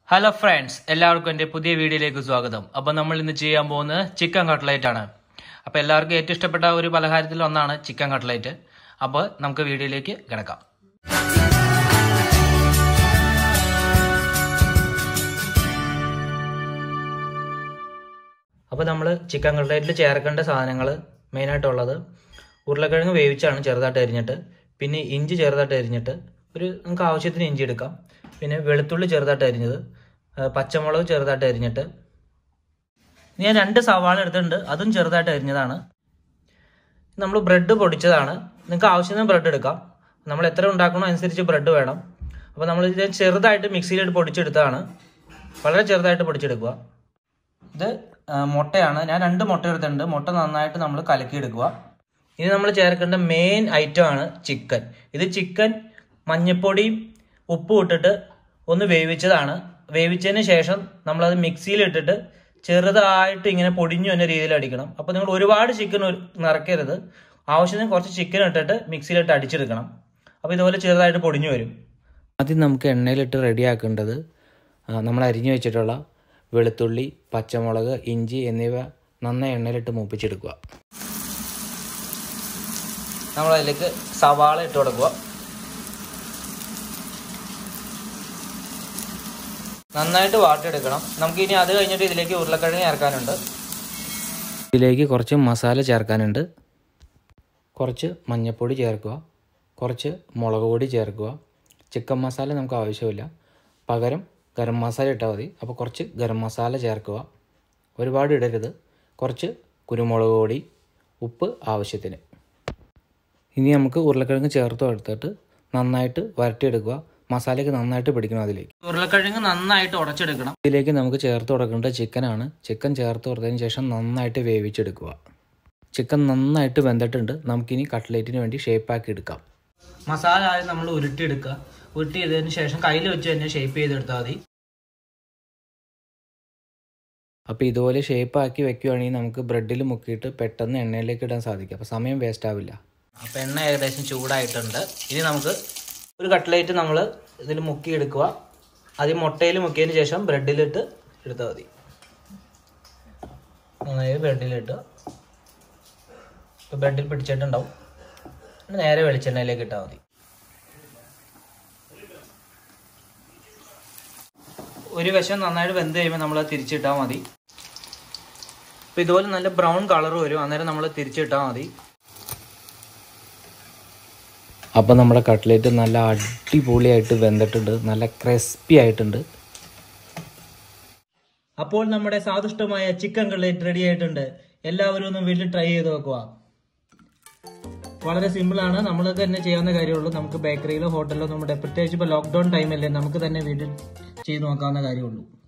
hello friends എല്ലാവർക്കും എൻ്റെ പുതിയ വീഡിയോയിലേക്ക് സ്വാഗതം അപ്പോൾ നമ്മൾ ഇന്ന് ചെയ്യാൻ പോകുന്നത് ചിക്കൻ കട്ട്ലൈറ്റ് ആണ് അപ്പോൾ എല്ലാവർക്കും ഏറ്റവും ഇഷ്ടപ്പെട്ട ഒരു പലഹാരത്തിൽ ഒന്നാണ് ചിക്കൻ കട്ട്ലൈറ്റ് അപ്പോൾ നമുക്ക് വീഡിയോയിലേക്ക് കിടക്കാം അപ്പോൾ നമ്മൾ ചിക്കൻ കട്ട്ലൈറ്റിൽ ചേർക്കേണ്ട സാധനങ്ങൾ മെയിനായിട്ടുള്ളത് ഉരുളക്കിഴങ്ങ് വേവിച്ചാണ് ചെറുതായിട്ട് അരിഞ്ഞിട്ട് പിന്നെ ഇഞ്ചി ചെറുതായിട്ട് അരിഞ്ഞിട്ട് ഒരു നമുക്ക് ആവശ്യത്തിന് ഇഞ്ചി എടുക്കാം പിന്നെ വെളുത്തുള്ളി ചെറുതായിട്ട് അരിഞ്ഞത് ആ, പച്ചമുളക് ചെറുതായിട്ട് അരിഞ്ഞിട്ട് ഞാൻ രണ്ട് സവാള എടുത്തിട്ടുണ്ട് അതും ചെറുതായിട്ട് അരിഞ്ഞതാണ് നമ്മൾ ബ്രെഡ് പൊടിച്ചതാണ് നിങ്ങൾക്ക് ആവശ്യത്തിന് ബ്രെഡ് എടുക്കാം നമ്മൾ എത്ര ഉണ്ടാക്കണോ അനുസരിച്ച് ബ്രെഡ് വേണം അപ്പോൾ നമ്മൾ ഇത് ചെറുതായിട്ട് മിക്സിയിലിട്ട് പൊടിച്ചെടുത്തതാണ് വളരെ ചെറുതായിട്ട് പൊടിച്ചെടുക്കുക ഇത് ആ, മുട്ടയാണ് ഞാൻ രണ്ട് മുട്ട എടുത്തിട്ടുണ്ട് മുട്ട നന്നായിട്ട് നമ്മൾ കലക്കിയെടുക്കുക ഇനി നമ്മൾ ചേർക്കേണ്ട മെയിൻ ഐറ്റം ആണ് ചിക്കൻ ഇത് ചിക്കൻ മഞ്ഞപ്പൊടിയും ഉപ്പും ഇട്ടിട്ട് ഒന്ന് വേവിച്ചതാണ് വേവിച്ചതിന് ശേഷം നമ്മളത് മിക്സിയിൽ ഇട്ടിട്ട് ചെറുതായിട്ട് ഇങ്ങനെ പൊടിഞ്ഞു എന്ന രീതിയിൽ അടിക്കണം അപ്പോൾ നിങ്ങൾ ഒരുപാട് ചിക്കൻ നിറയ്ക്കരുത് ആവശ്യത്തിന് കുറച്ച് ചിക്കൻ ഇട്ടിട്ട് മിക്സിയിലിട്ട് അടിച്ചെടുക്കണം അപ്പോൾ ഇതുപോലെ ചെറുതായിട്ട് പൊടിഞ്ഞു വരും ആദ്യം നമുക്ക് എണ്ണയിലിട്ട് റെഡിയാക്കേണ്ടത് നമ്മൾ അരിഞ്ഞു വെച്ചിട്ടുള്ള വെളുത്തുള്ളി പച്ചമുളക് ഇഞ്ചി എന്നിവ നന്നായി എണ്ണയിലിട്ട് മൂപ്പിച്ചെടുക്കുക നമ്മൾ അതിലേക്ക് സവാള ഇട്ട് കൊടുക്കുക നന്നായിട്ട് വാട്ടിയെടുക്കണം നമുക്ക് ഇനി അത് കഴിഞ്ഞിട്ട് ഇതിലേക്ക് ഉരുളക്കിഴങ്ങ് ചേർക്കാനുണ്ട് ഇതിലേക്ക് കുറച്ച് മസാല ചേർക്കാനുണ്ട് കുറച്ച് മഞ്ഞൾപ്പൊടി ചേർക്കുക കുറച്ച് മുളക് പൊടി ചേർക്കുക ചിക്കൻ മസാല നമുക്ക് ആവശ്യമില്ല പകരം ഗരം മസാല ഇട്ടാൽ മതി അപ്പോൾ കുറച്ച് ഗരം മസാല ചേർക്കുക ഒരുപാട് ഇടരുത് കുറച്ച് കുരുമുളക് പൊടി ഉപ്പ് ആവശ്യത്തിന് ഇനി നമുക്ക് ഉരുളക്കിഴങ്ങ് ചേർത്ത് എടുത്തിട്ട് നന്നായിട്ട് വരട്ടിയെടുക്കുക മസാലയ്ക്ക് നന്നായിട്ട് പിടിക്കണം അതിലേക്ക് ഉരുളക്കിഴങ്ങ് നന്നായിട്ട് ഉടച്ചെടുക്കണം ഇതിലേക്ക് നമുക്ക് ചേർത്ത് കൊടുക്കേണ്ട ചിക്കനാണ് ചിക്കൻ ചേർത്ത് കൊടുത്തതിന് ശേഷം നന്നായിട്ട് വേവിച്ചെടുക്കുക ചിക്കൻ നന്നായിട്ട് വെന്തിട്ടുണ്ട് നമുക്കിനി കട്ട്ലേറ്റിന് വേണ്ടി ഷേപ്പാക്കി എടുക്കാം മസാല ആദ്യം നമ്മൾ ഉരുട്ടിയെടുക്കുക ഉരുട്ടി ചെയ്തതിന് ശേഷം കയ്യിൽ വെച്ച് തന്നെ ഷേപ്പ് ചെയ്തെടുത്താൽ മതി അപ്പോൾ ഇതുപോലെ ഷേപ്പാക്കി വെക്കുകയാണെങ്കിൽ നമുക്ക് ബ്രെഡിൽ മുക്കിയിട്ട് പെട്ടെന്ന് എണ്ണയിലേക്ക് ഇടാൻ സാധിക്കും അപ്പോൾ സമയം വേസ്റ്റ് ആവില്ല അപ്പോൾ എണ്ണ ഏകദേശം ചൂടായിട്ടുണ്ട് ഇനി നമുക്ക് ഒരു കട്ട്ലേറ്റ് നമ്മൾ ഇതിൽ മുക്കി എടുക്കുക ആദ്യം മുട്ടയിൽ മുക്കിയതിന് ശേഷം ബ്രെഡിലിട്ട് എടുത്താൽ മതി നന്നായി ബ്രെഡിലിട്ട് ഇപ്പോൾ ബ്രെഡിൽ പിടിച്ചിട്ടുണ്ടാവും എന്നിട്ട് നേരെ വെളിച്ചെണ്ണയിലേക്ക് ഇട്ടാൽ മതി ഒരു വശം നന്നായിട്ട് വെന്ത് കഴിയുമ്പോൾ നമ്മൾ തിരിച്ചിട്ടാൽ മതി അപ്പോൾ ഇതുപോലെ നല്ല ബ്രൗൺ കളർ വരും അന്നേരം നമ്മൾ തിരിച്ചിട്ടാൽ മതി അപ്പോൾ നമ്മുടെ കട്ട്ലേറ്റ് നല്ല അടിപൊളിയായിട്ട് വെന്തിട്ടുണ്ട് നല്ല ക്രിസ്പി ആയിട്ടുണ്ട് അപ്പോൾ നമ്മുടെ സ്വാദിഷ്ടമായ ചിക്കൻ കട്ട്ലേറ്റ് റെഡി ആയിട്ടുണ്ട് എല്ലാവരും ഒന്ന് വീട്ടിൽ ട്രൈ ചെയ്ത് നോക്കുക വളരെ സിമ്പിൾ ആണ് നമ്മൾ തന്നെ ചെയ്യാവുന്ന കാര്യമുള്ളൂ നമുക്ക് ബേക്കറിയിലോ ഹോട്ടലിലോ നമ്മുടെ പ്രത്യേകിച്ച് ഇപ്പോൾ ലോക്ക്ഡൌൺ ടൈമല്ലേ നമുക്ക് തന്നെ വീട്ടിൽ ചെയ്ത് നോക്കാവുന്ന കാര്യമുള്ളൂ